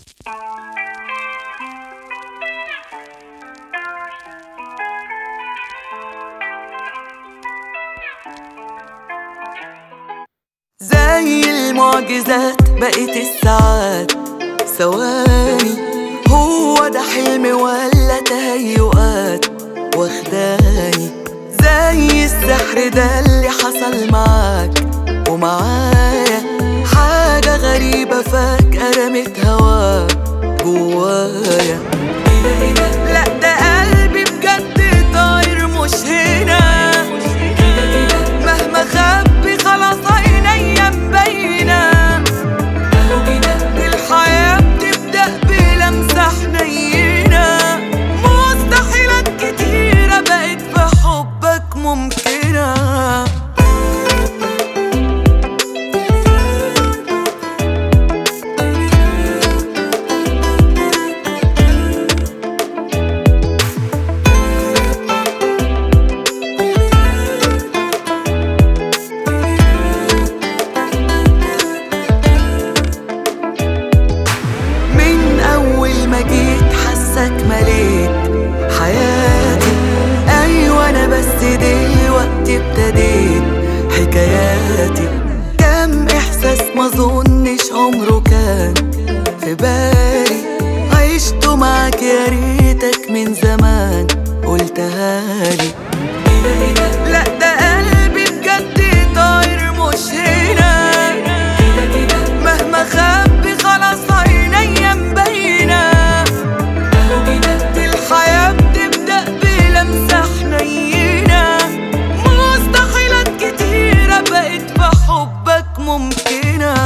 زي المعجزات بقيت الساعات ثواني هو ده حلم ولا تهيؤات واخداني زي السحر ده اللي حصل معاك ومعايا حاجة غريبة فجأة رمت هوا جوايا لا ده قلبي بجد طاير مش هنا مهما خبي خلاص عينيا مبينة الحياة بتبدأ بلمسة حنينة مستحيلات كتيرة بقت في حبك ممكنة من أول ما جيت حسك مليت حياتي أيوة أنا بس دلوقتي ابتديت حكاياتي كم إحساس ما ظنش عمره كان في بالي عشته معاك يا ريتك من زمان قلتها لي لا ده قلبي بجد طاير مش هنا مهما خبي خلاص عينيا مبينة الحياة بتبدأ بلمسة حنينة مستحيلات كتيرة بقت في حبك ممكنة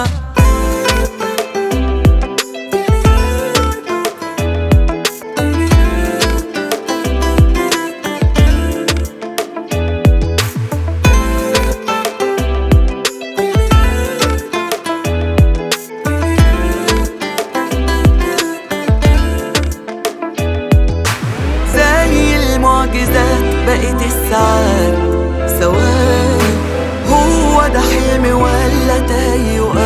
زي المعجزات بقيت الساعات ثواني هو ده حلم ولا تهيؤات